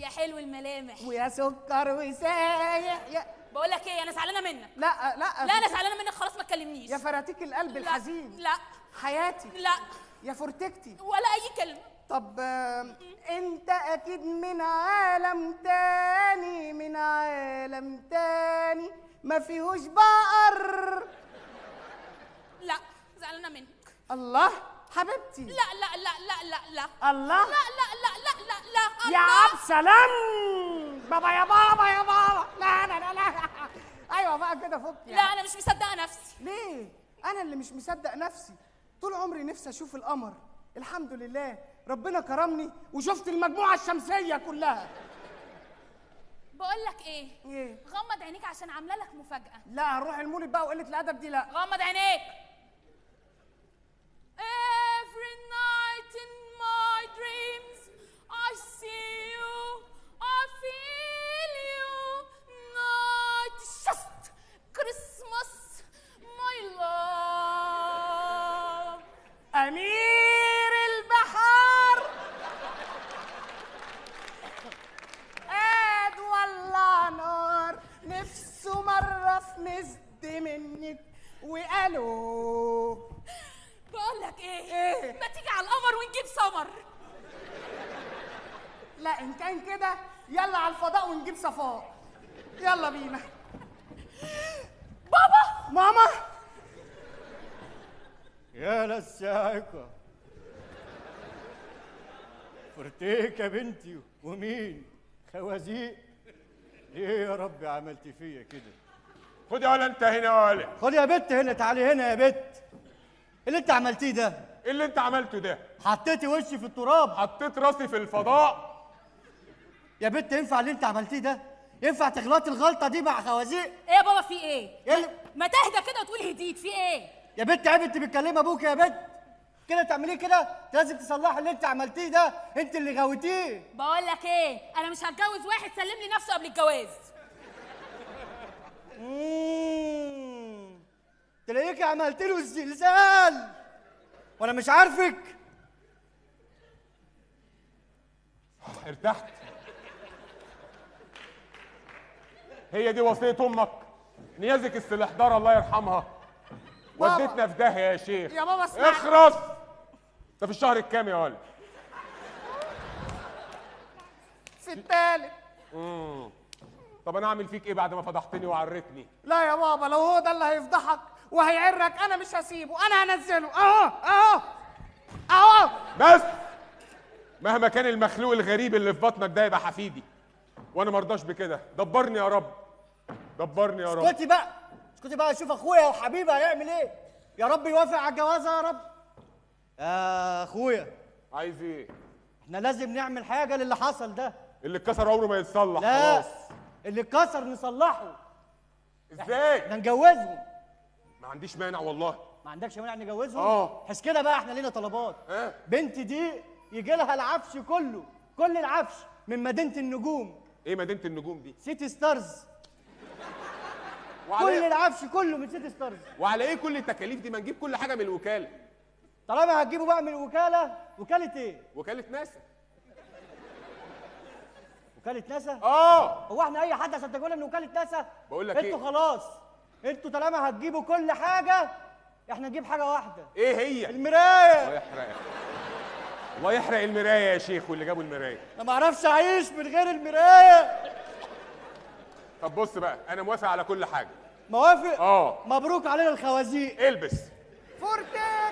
يا حلو الملامح ويا سكر وسايح يا بقول لك ايه انا زعلانه منك لا لا لا انا زعلانه منك خلاص ما تكلمنيش يا فراتيك القلب لا، الحزين لا حياتي لا يا فرتكتي ولا اي كلمه طب آم، انت اكيد من عالم تاني من عالم تاني ما فيهوش بقر لا زعلانه منك الله حبيبتي لا لا لا لا لا لا الله لا لا لا لا لا لا يا الله. عبد سلام بابا يا بابا يا بابا لا لا لا لا ايوه بقى كده فك لا انا مش مصدقه نفسي ليه انا اللي مش مصدق نفسي طول عمري نفسي اشوف القمر الحمد لله ربنا كرمني وشفت المجموعه الشمسيه كلها بقول لك ايه ايه غمض عينيك عشان عامله لك مفاجاه لا هنروح المولد بقى وقله الادب دي لا غمض عينيك Every night in my dreams I see you I feel you Night is just Christmas my love امير البحر قاد ولع نار نفسه مره في مزد منك وقالوا بقول لك ايه إيه؟ ما تيجي على القمر ونجيب سمر لا ان كان كده يلا على الفضاء ونجيب صفاء يلا بينا بابا ماما يا للساعقة فرتيك يا بنتي ومين خوازيق ليه يا رب عملت فيا كده خد يا ولا انت هنا يا ولا خد يا بت هنا تعالي هنا يا بت اللي انت عملتيه ده ايه اللي انت عملته ده حطيتي وشي في التراب حطيت راسي في الفضاء يا بت ينفع اللي انت عملتيه ده ينفع تغلطي الغلطه دي مع خوازيق ايه يا بابا في ايه ايه اللي- ما تهدى كده وتقول هديت في ايه يا بت عيب انت بتكلمي ابوك يا بت كده تعملي كده انت لازم تصلحي اللي انت عملتيه ده انت اللي غويتيه بقول لك ايه انا مش هتجوز واحد سلم لي نفسه قبل الجواز مم. تلاقيك عملت له الزلزال وانا مش عارفك ارتحت هي دي وصية امك نيازك السلحدار الله يرحمها بابا. وديتنا في داهية يا شيخ يا بابا اسمعني. اخرس انت في الشهر الكام يا ولد في التالت طب انا اعمل فيك ايه بعد ما فضحتني وعرتني لا يا بابا لو هو ده اللي هيفضحك وهيعرك انا مش هسيبه انا هنزله اهو اهو اهو بس مهما كان المخلوق الغريب اللي في بطنك ده يبقى حفيدي وانا مرضاش بكده دبرني يا رب دبرني يا رب اسكتي بقى اسكتي بقى شوف اخويا وحبيبي هيعمل ايه يا رب يوافق على الجوازه يا رب يا اخويا عايز ايه احنا لازم نعمل حاجه للي حصل ده اللي اتكسر عمره ما يتصلح لا خلاص اللي اتكسر نصلحه ازاي احنا نجوزهم ما عنديش مانع والله ما عندكش مانع نجوزهم اه. حس كده بقى احنا لينا طلبات اه. بنت دي يجي لها العفش كله كل العفش من مدينه النجوم ايه مدينه النجوم دي سيتي ستارز كل وعلى, العفش كله من سيتي ستارز وعلى ايه كل التكاليف دي ما نجيب كل حاجه من الوكاله طالما هتجيبوا بقى من الوكاله وكاله ايه وكاله ناسا وكاله ناسا اه هو احنا اي حد عشان تقول من وكاله ناسا بقول لك انتوا ايه؟ خلاص انتوا طالما هتجيبوا كل حاجه احنا نجيب حاجه واحده ايه هي الله المرايه يحرق الله يحرق المرايه يا شيخ واللي جابوا المرايه انا ما اعرفش اعيش من غير المرايه طب بص بقى انا موافق على كل حاجه موافق اه مبروك علينا الخوازيق البس فورتي